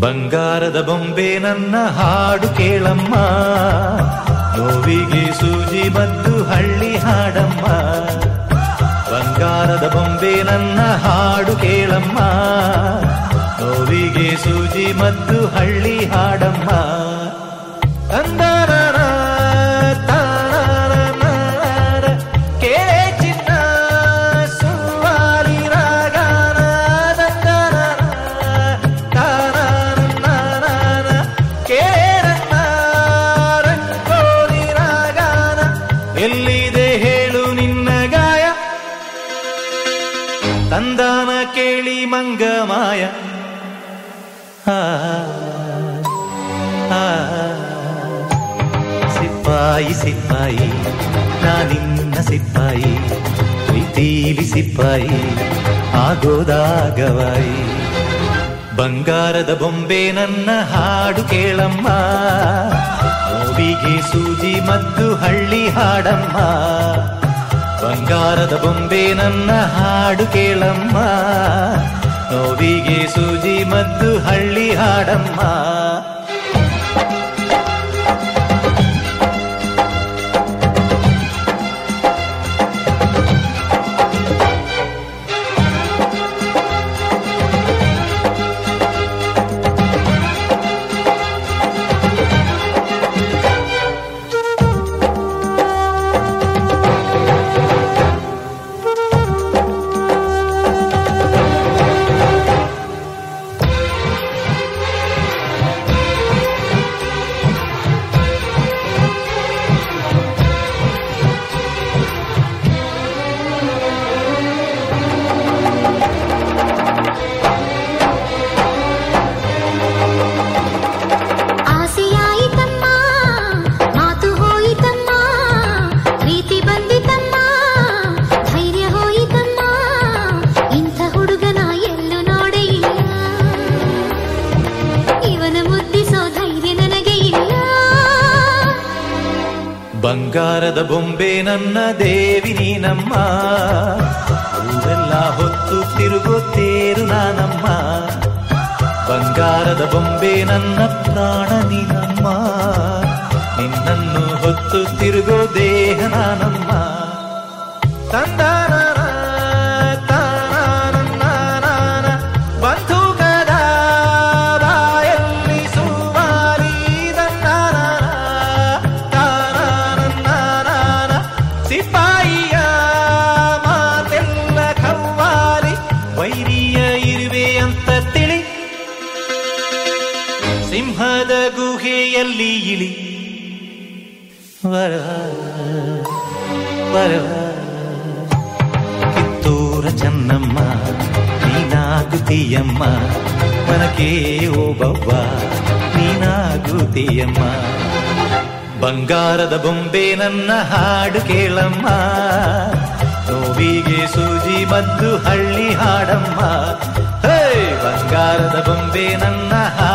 ಬಂಗಾರದ ಬೊಂಬೆ ನನ್ನ ಹಾಡು ಕೇಳಮ್ಮ ನೋವಿಗೆ ಸೂಜಿ ಮದ್ದು ಹಳ್ಳಿ ಹಾಡಮ್ಮ ಬಂಗಾರದ ಬೊಂಬೆ ನನ್ನ ಹಾಡು ಕೇಳಮ್ಮ ನೋವಿಗೆ ಸೂಜಿ ಮದ್ದು ಹಳ್ಳಿ ಹಾಡಮ್ಮ ತಂದರರ ತಾರರರ, ಕೇಳೆ ಚಿನ್ನ ಸುವಾಲಿ ರಾಗನ ದಂದರರ, ತಾರರರ, ಕೇಳನ್ನ ರಂಗೋಲಿ ರಾಗನ ಎಲ್ಲಿದೆ ಹೇಳು ನಿನ್ನ ಗಾಯ ತಂದಾನ ಕೇಳಿ ಮಂಗ ಮಾಯ ಆ, ಆ, ಸಿಪಾಯಿ ಸಿಪಾಯಿ ನಾನಿನ್ನ ಸಿಪಾಯಿ ಪ್ರೀತೀಲಿ ಸಿಪಾಯಿ ಆಗೋದಾಗವಾಯಿ ಬಂಗಾರದ ಬೊಂಬೆ ನನ್ನ ಹಾಡು ಕೇಳಮ್ಮ ನೋವಿಗೆ ಸೂಜಿ ಮದ್ದು ಹಳ್ಳಿ ಹಾಡಮ್ಮ ಬಂಗಾರದ ಬೊಂಬೆ ನನ್ನ ಹಾಡು ಕೇಳಮ್ಮ ನೋವಿಗೆ ಸೂಜಿ ಮದ್ದು ಹಳ್ಳಿ ಹಾಡಮ್ಮ ಆಸೆಯಾಯಿತಮ್ಮ ಮಾತು ಹೋಯಿತಮ್ಮ ಪ್ರೀತಿ ಬಂದಿತಮ್ಮ ಧೈರ್ಯ ಹೋಯಿತಮ್ಮ ಇಂಥ ಹುಡುಗನ ಎಲ್ಲೂ ನೋಡೇ ಇಲ್ಲ ಇವನ ಮುದ್ದಿಸೋ ಧೈರ್ಯ ನನಗೆ ಇಲ್ಲ ಬಂಗಾರದ ಬೊಂಬೆ ನನ್ನ ದೇವಿ ನೀನಮ್ಮ ಊರೆಲ್ಲ ಹೊತ್ತು ತಿರುಗುತ್ತೇರು ನಾನಮ್ಮ ಬಂಗಾರದ ಬೊಂಬೆ ನನ್ನ ಪ್ರಾಣ ನೀನಮ್ಮ ನಿನ್ನನ್ನು ಹೊತ್ತು ತಿರುಗೋ ದೇಹ ನಾನಮ್ಮ ತಂದಾನ ತಾನಾನನ್ನಾನಾನ ಬಂಧುಕದ ಬಾಯಲ್ಲಿ ಸುಮಾರಿ ದನ್ನಾನಾನ ತಾನಾನನ್ನಾನಾನ ಸಿಪಾಯಿಯ ಮಾತೆಲ್ಲ ಕವ್ವಾಲಿ ವೈರಿಯ ಇರುವೆ ಅಂತ ತಿಳಿ ಸಿಂಹದ ಗುಹೆಯಲ್ಲಿ ಇಳಿ ವರ ವರ ಕಿತ್ತೂರ ಚೆನ್ನಮ್ಮ ನೀನಾಗುತ್ತೀಯಮ್ಮ ಮನಕೆ ಓಬವ್ವ ನೀನಾಗುತ್ತೀಯಮ್ಮ ಬಂಗಾರದ ಬೊಂಬೆ ನನ್ನ ಹಾಡು ಕೇಳಮ್ಮ ನೋವಿಗೆ ಸೂಜಿ ಮದ್ದು ಹಳ್ಳಿ ಹಾಡಮ್ಮ ಹೇ ಬಂಗಾರದ ಬೊಂಬೆ ನನ್ನ ಹಾಡು